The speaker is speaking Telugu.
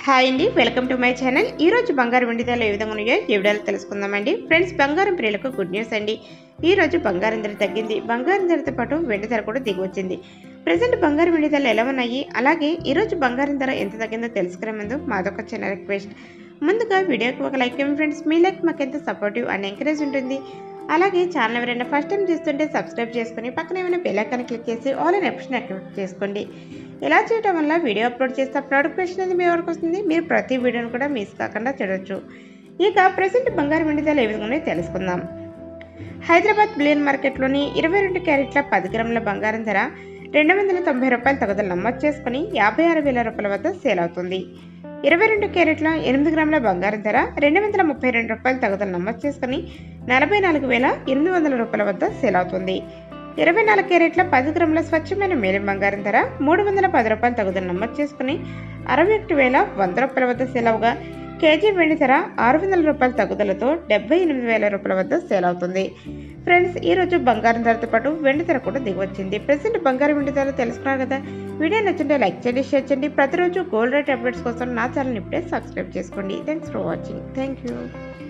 హాయ్ అండి వెల్కమ్ టు మై ఛానల్ ఈ రోజు బంగారం వెండి ధరలు ఏ విధంగా ఉన్నాయో ఈ వీడియోలో తెలుసుకుందామండి ఫ్రెండ్స్ బంగారం ప్రియులకు గుడ్ న్యూస్ అండి ఈ రోజు బంగారం ధర తగ్గింది బంగారం ధరతో పాటు వెండి ధర కూడా దిగి వచ్చింది ప్రజెంట్ బంగారం వెండి ధరలు ఎలా ఉన్నాయి అలాగే ఈ రోజు బంగారం ధర ఎంత తగ్గిందో తెలుసుకునే ముందు మాదొక చిన్న రిక్వెస్ట్ ముందుగా వీడియోకి ఒక లైక్ ఇవ్వండి ఫ్రెండ్స్ మీ లైక్ మాకు ఎంత సపోర్టివ్ అండ్ ఎంకరేజ్ ఉంటుంది అలాగే ఛానల్ ఎవరైనా ఫస్ట్ టైం చూస్తుంటే సబ్స్క్రైబ్ చేసుకుని పక్కన ఏమైనా బెల్ ఐకాన్ క్లిక్ చేసి ఆల్ అనే ఆప్షన్ యాక్టివేట్ చేసుకోండి ఇలా చేయడం వల్ల వీడియో అప్లోడ్ చేస్తే నోటిఫికేషన్ అనేది మీ వరకు వస్తుంది మీరు ప్రతి వీడియోను కూడా మిస్ కాకుండా చూడొచ్చు ఇక ప్రజెంట్ బంగారం వెండి ధరలు ఏ విధంగా ఉన్నాయో తెలుసుకుందాం హైదరాబాద్ బిలియన్ మార్కెట్లోని ఇరవై రెండు క్యారెట్ల పది గ్రాముల బంగారం ధర రెండు వందల తొంభై రూపాయల తగుదల నమోదు చేసుకుని యాభై ఆరు వేల రూపాయల వద్ద సేల్ అవుతుంది ఇరవై రెండు క్యారెట్ల ఎనిమిది గ్రాముల బంగారం ధర రెండు వందల ముప్పై రెండు రూపాయల తగుదల నమోదు చేసుకుని నలభై నాలుగు వేల ఎనిమిది వందల రూపాయల వద్ద సేల్ అవుతుంది ఇరవై నాలుగు క్యారెట్ల పది గ్రాముల స్వచ్ఛమైన మేలిం బంగారం ధర మూడు వందల పది రూపాయల తగుదల నమోదు చేసుకుని అరవై ఒకటి వేల వంద రూపాయల వద్ద సేల్ అవగా కేజీ వెండి ధర ఆరు వందల రూపాయల తగ్గుదలతో డెబ్బై ఎనిమిది వేల రూపాయల వద్ద సేల్ అవుతుంది ఫ్రెండ్స్ ఈ రోజు బంగారం ధరతో పాటు వెండి ధర కూడా దిగొచ్చింది ప్రజెంట్ బంగారం వెండి ధర తెలుసుకున్నారు కదా వీడియో నచ్చింటే లైక్ చేయండి షేర్ చేయండి ప్రతిరోజు గోల్డ్ రేట్ అప్డేట్స్ కోసం నా ఛానల్ ఇప్పుడే సబ్స్క్రైబ్ చేసుకోండి thanks for watching thank you